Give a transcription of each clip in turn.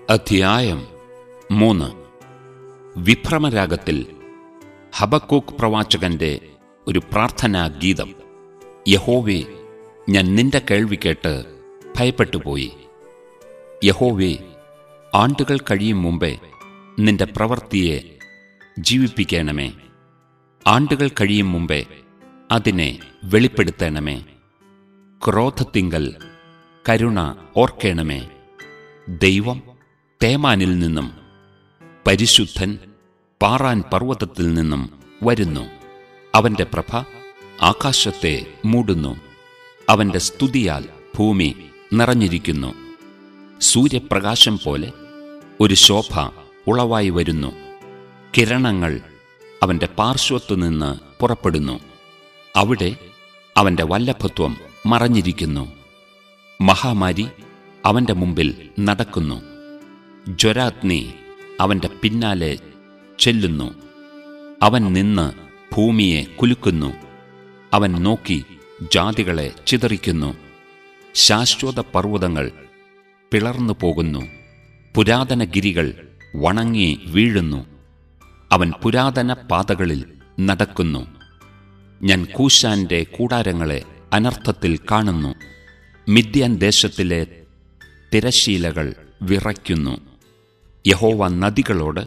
അധ്യായം മൂന്ന് വിഭ്രമരാഗത്തിൽ ഹബക്കൂക്ക് പ്രവാചകന്റെ ഒരു പ്രാർത്ഥനാ ഗീതം യഹോവേ ഞാൻ നിന്റെ കേൾവി കേട്ട് ഭയപ്പെട്ടുപോയി യഹോവേ ആണ്ടുകൾ കഴിയും മുമ്പേ നിന്റെ പ്രവൃത്തിയെ ജീവിപ്പിക്കണമേ ആണ്ടുകൾ കഴിയും മുമ്പേ അതിനെ വെളിപ്പെടുത്തണമേ ക്രോധത്തിങ്കൽ കരുണ ഓർക്കേണമേ ദൈവം തേമാനിൽ നിന്നും പരിശുദ്ധൻ പാറാൻ പർവ്വതത്തിൽ നിന്നും വരുന്നു അവന്റെ പ്രഭ ആകാശത്തെ മൂടുന്നു അവന്റെ സ്തുതിയാൽ ഭൂമി നിറഞ്ഞിരിക്കുന്നു സൂര്യപ്രകാശം പോലെ ഒരു ശോഭ ഉളവായി വരുന്നു കിരണങ്ങൾ അവന്റെ പാർശ്വത്തു നിന്ന് പുറപ്പെടുന്നു അവിടെ അവന്റെ വല്ലഭത്വം മറഞ്ഞിരിക്കുന്നു മഹാമാരി അവന്റെ മുമ്പിൽ നടക്കുന്നു ജ്വരാഗ്നി അവന്റെ പിന്നാലെ ചെല്ലുന്നു അവൻ നിന്ന് ഭൂമിയെ കുലുക്കുന്നു അവൻ നോക്കി ജാതികളെ ചിതറിക്കുന്നു ശാശ്വത പർവ്വതങ്ങൾ പിളർന്നു പോകുന്നു പുരാതന ഗിരികൾ വണങ്ങി വീഴുന്നു അവൻ പുരാതന പാതകളിൽ നടക്കുന്നു ഞാൻ കൂശാന്റെ കൂടാരങ്ങളെ അനർത്ഥത്തിൽ കാണുന്നു മിദ്യാൻ ദേശത്തിലെ തിരശീലകൾ വിറയ്ക്കുന്നു യഹോവ നദികളോട്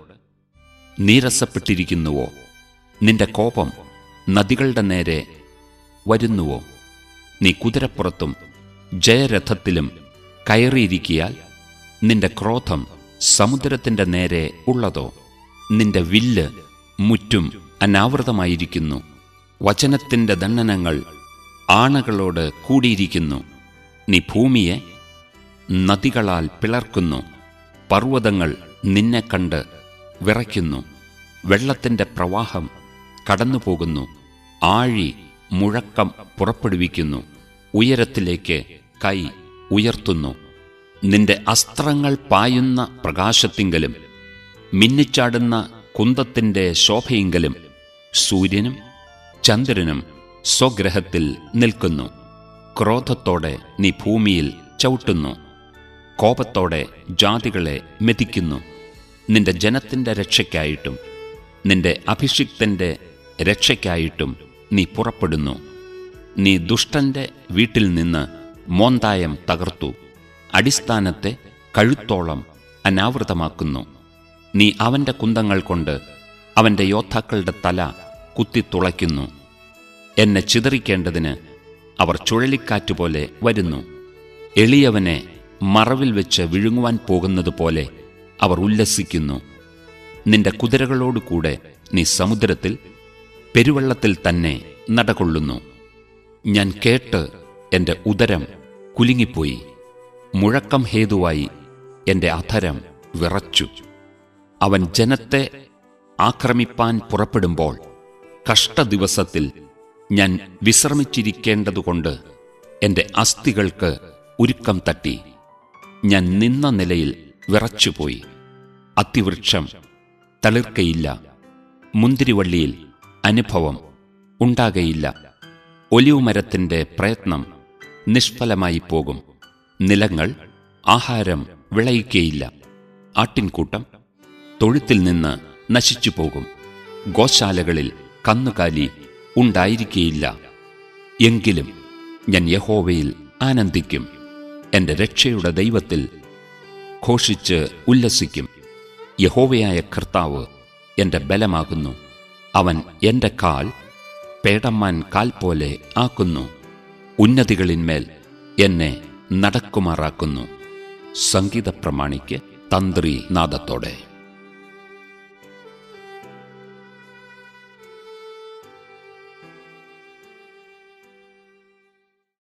നീരസപ്പെട്ടിരിക്കുന്നുവോ നിന്റെ കോപം നദികളുടെ നേരെ വരുന്നുവോ നീ കുതിരപ്പുറത്തും ജയരഥത്തിലും കയറിയിരിക്കിയാൽ നിന്റെ ക്രോധം സമുദ്രത്തിന്റെ നേരെ ഉള്ളതോ നിന്റെ വില്ല് മുറ്റും അനാവൃതമായിരിക്കുന്നു വചനത്തിന്റെ ദണ്ഡനങ്ങൾ ആണകളോട് കൂടിയിരിക്കുന്നു നീ ഭൂമിയെ നദികളാൽ പിളർക്കുന്നു പർവ്വതങ്ങൾ നിന്നെ കണ്ട് വിറയ്ക്കുന്നു വെള്ളത്തിന്റെ പ്രവാഹം കടന്നുപോകുന്നു ആഴി മുഴക്കം പുറപ്പെടുവിക്കുന്നു ഉയരത്തിലേക്ക് കൈ ഉയർത്തുന്നു നിന്റെ അസ്ത്രങ്ങൾ പായുന്ന പ്രകാശത്തിങ്കലും മിന്നിച്ചാടുന്ന കുന്തത്തിന്റെ ശോഭയെങ്കിലും സൂര്യനും ചന്ദ്രനും സ്വഗ്രഹത്തിൽ നിൽക്കുന്നു ക്രോധത്തോടെ നീ ഭൂമിയിൽ ചവിട്ടുന്നു കോപത്തോടെ ജാതികളെ മെതിക്കുന്നു നിന്റെ ജനത്തിന്റെ രക്ഷയ്ക്കായിട്ടും നിന്റെ അഭിഷിക്തന്റെ രക്ഷയ്ക്കായിട്ടും നീ പുറപ്പെടുന്നു നീ ദുഷ്ടന്റെ വീട്ടിൽ നിന്ന് മോന്തായം തകർത്തു അടിസ്ഥാനത്തെ കഴുത്തോളം അനാവൃതമാക്കുന്നു നീ അവന്റെ കുന്തങ്ങൾ കൊണ്ട് അവന്റെ യോദ്ധാക്കളുടെ തല കുത്തിത്തുളയ്ക്കുന്നു എന്നെ ചിതറിക്കേണ്ടതിന് അവർ ചുഴലിക്കാറ്റുപോലെ വരുന്നു എളിയവനെ മറവിൽ വെച്ച് വിഴുങ്ങുവാൻ പോകുന്നത് പോലെ അവർ ഉല്ലസിക്കുന്നു നിന്റെ കുതിരകളോടുകൂടെ നീ സമുദ്രത്തിൽ പെരുവെള്ളത്തിൽ തന്നെ നടകൊള്ളുന്നു ഞാൻ കേട്ട് എന്റെ ഉദരം കുലുങ്ങിപ്പോയി മുഴക്കം ഹേതുവായി എന്റെ അധരം വിറച്ചു അവൻ ജനത്തെ ആക്രമിപ്പാൻ പുറപ്പെടുമ്പോൾ കഷ്ടദിവസത്തിൽ ഞാൻ വിശ്രമിച്ചിരിക്കേണ്ടതുകൊണ്ട് എന്റെ അസ്ഥികൾക്ക് ഉരുക്കം തട്ടി ഞാൻ നിന്ന നിലയിൽ വിറച്ചുപോയി അത്തിവൃക്ഷം തളിർക്കയില്ല മുന്തിരിവള്ളിയിൽ അനുഭവം ഉണ്ടാകയില്ല ഒലിവുമരത്തിന്റെ പ്രയത്നം നിഷ്ഫലമായി പോകും നിലങ്ങൾ ആഹാരം വിളയിക്കയില്ല ആട്ടിൻകൂട്ടം തൊഴുത്തിൽ നിന്ന് നശിച്ചു പോകും ഗോശാലകളിൽ കന്നുകാലി ഉണ്ടായിരിക്കയില്ല എങ്കിലും ഞാൻ യഹോവയിൽ ആനന്ദിക്കും എന്റെ രക്ഷയുടെ ദൈവത്തിൽ ഘോഷിച്ച് ഉല്ലസിക്കും യഹോവയായ കർത്താവ് എന്റെ ബലമാകുന്നു അവൻ എന്റെ കാൽ പേടമ്മാൻ കാൽ പോലെ ആക്കുന്നു ഉന്നതികളിന്മേൽ എന്നെ നടക്കുമാറാക്കുന്നു സംഗീത പ്രമാണിക്ക് തന്ത്രി നാദത്തോടെ